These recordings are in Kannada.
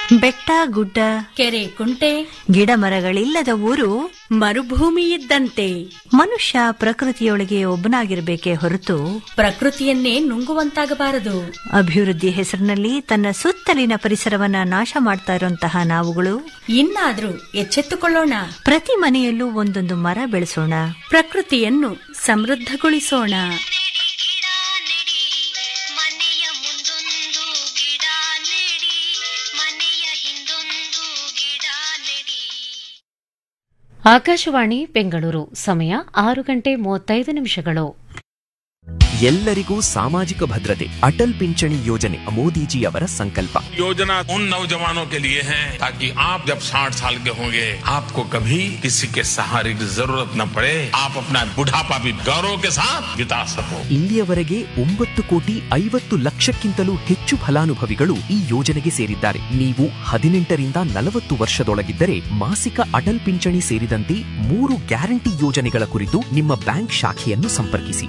ಬೆಟ್ಟ ಗುಡ್ಡ ಕೆರೆ ಕುಂಟೆ ಗಿಡ ಮರಗಳಿಲ್ಲದ ಊರು ಮರುಭೂಮಿ ಇದ್ದಂತೆ ಮನುಷ್ಯ ಪ್ರಕೃತಿಯೊಳಗೆ ಒಬ್ಬನಾಗಿರ್ಬೇಕೇ ಹೊರತು ಪ್ರಕೃತಿಯನ್ನೇ ನುಂಗುವಂತಾಗಬಾರದು ಅಭಿವೃದ್ಧಿ ಹೆಸರಿನಲ್ಲಿ ತನ್ನ ಸುತ್ತಲಿನ ಪರಿಸರವನ್ನ ನಾಶ ಮಾಡ್ತಾ ಇರುವಂತಹ ನಾವುಗಳು ಇನ್ನಾದ್ರೂ ಎಚ್ಚೆತ್ತುಕೊಳ್ಳೋಣ ಪ್ರತಿ ಮನೆಯಲ್ಲೂ ಒಂದೊಂದು ಮರ ಬೆಳೆಸೋಣ ಪ್ರಕೃತಿಯನ್ನು ಸಮೃದ್ಧಗೊಳಿಸೋಣ ಗಿಡ ನೆಡಿ ಮನೆಯ ಮುಂದೊಂದು ಗಿಡ ನೆಡಿ ಮನೆಯ ಹಿಂದೊಂದು ಗಿಡ ನೆಡಿ ಆಕಾಶವಾಣಿ ಬೆಂಗಳೂರು ಸಮಯ ಆರು ಗಂಟೆ ಮೂವತ್ತೈದು ನಿಮಿಷಗಳು ಎಲ್ಲರಿಗೂ ಸಾಮಾಜಿಕ ಭದ್ರತೆ ಅಟಲ್ ಪಿಂಚಣಿ ಯೋಜನೆ ಮೋದಿಜಿ ಅವರ ಸಂಕಲ್ಪ योजना उन नौजवानों के लिए है ताकि आप जब 60 साल के होंगे आपको कभी किसी के सहारे की जरूरत न पड़े आप अपना बुढ़ापा भी गौरव के साथ बिता सको ಇಲ್ಲಿಯವರೆಗೆ ಒಂಬತ್ತು ಕೋಟಿ ಐವತ್ತು ಲಕ್ಷಕ್ಕಿಂತಲೂ ಹೆಚ್ಚು ಫಲಾನುಭವಿಗಳು ಈ ಯೋಜನೆಗೆ ಸೇರಿದ್ದಾರೆ ನೀವು ಹದಿನೆಂಟರಿಂದ ನಲವತ್ತು ವರ್ಷದೊಳಗಿದ್ದರೆ ಮಾಸಿಕ ಅಟಲ್ ಪಿಂಚಣಿ ಸೇರಿದಂತೆ ಮೂರು ಗ್ಯಾರಂಟಿ ಯೋಜನೆಗಳ ಕುರಿತು ನಿಮ್ಮ ಬ್ಯಾಂಕ್ ಶಾಖೆಯನ್ನು ಸಂಪರ್ಕಿಸಿ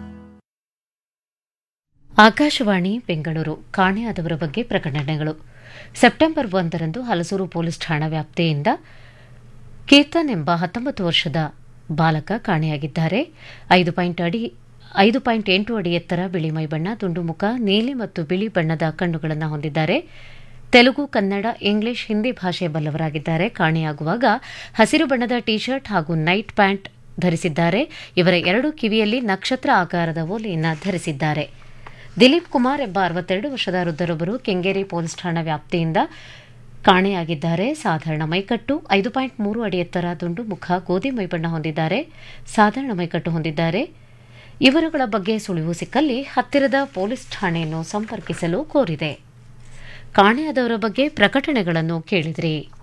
ಆಕಾಶವಾಣಿ ಬೆಂಗಳೂರು ಕಾಣೆಯಾದವರ ಬಗ್ಗೆ ಪ್ರಕಟಣೆಗಳು ಸೆಪ್ಟೆಂಬರ್ ಒಂದರಂದು ಹಲಸೂರು ಪೊಲೀಸ್ ಠಾಣಾ ವ್ಯಾಪ್ತಿಯಿಂದ ಕೀರ್ತನ್ ಎಂಬ ಹತ್ತೊಂಬತ್ತು ವರ್ಷದ ಬಾಲಕ ಕಾಣೆಯಾಗಿದ್ದಾರೆ ಐದು ಪಾಯಿಂಟ್ ಅಡಿ ಐದು ಪಾಯಿಂಟ್ ಎಂಟು ಅಡಿ ಎತ್ತರ ಬಿಳಿ ಮೈಬಣ್ಣ ದುಂಡು ಮುಖ ನೀಲಿ ಮತ್ತು ಬಿಳಿ ಬಣ್ಣದ ಕಣ್ಣುಗಳನ್ನು ಹೊಂದಿದ್ದಾರೆ ತೆಲುಗು ಕನ್ನಡ ಇಂಗ್ಲಿಷ್ ಹಿಂದಿ ಭಾಷೆ ಬಲ್ಲವರಾಗಿದ್ದಾರೆ ಕಾಣೆಯಾಗುವಾಗ ಹಸಿರು ಬಣ್ಣದ ಟಿ ಶರ್ಟ್ ಹಾಗೂ ನೈಟ್ ಪ್ಯಾಂಟ್ ಧರಿಸಿದ್ದಾರೆ ಇವರ ಎರಡು ಕಿವಿಯಲ್ಲಿ ನಕ್ಷತ್ರ ಆಕಾರದ ಓಲೆಯನ್ನು ಧರಿಸಿದ್ದಾರೆ ದಿಲೀಪ್ ಕುಮಾರ್ ಎಂಬ ಅರವತ್ತೆರಡು ವರ್ಷದ ವೃದ್ಧರೊಬ್ಬರು ಕೆಂಗೇರಿ ಪೊಲೀಸ್ ಠಾಣಾ ವ್ಯಾಪ್ತಿಯಿಂದ ಕಾಣೆಯಾಗಿದ್ದಾರೆ ಸಾಧಾರಣ ಮೈಕಟ್ಟು ಐದು ಪಾಯಿಂಟ್ ಮೂರು ಅಡಿ ಎತ್ತರ ದುಂಡು ಮುಖ ಗೋಧಿ ಮೈಬಣ್ಣ ಹೊಂದಿದ್ದಾರೆ ಸಾಧಾರಣ ಮೈಕಟ್ಟು ಹೊಂದಿದ್ದಾರೆ ಇವರುಗಳ ಬಗ್ಗೆ ಸುಳಿವು ಸಿಕ್ಕಲ್ಲಿ ಹತ್ತಿರದ ಪೊಲೀಸ್ ಠಾಣೆಯನ್ನು ಸಂಪರ್ಕಿಸಲು ಕೋರಿದೆ ಕಾಣೆಯಾದವರ ಬಗ್ಗೆ ಪ್ರಕಟಣೆಗಳನ್ನು ಕೇಳಿದ್ರಿ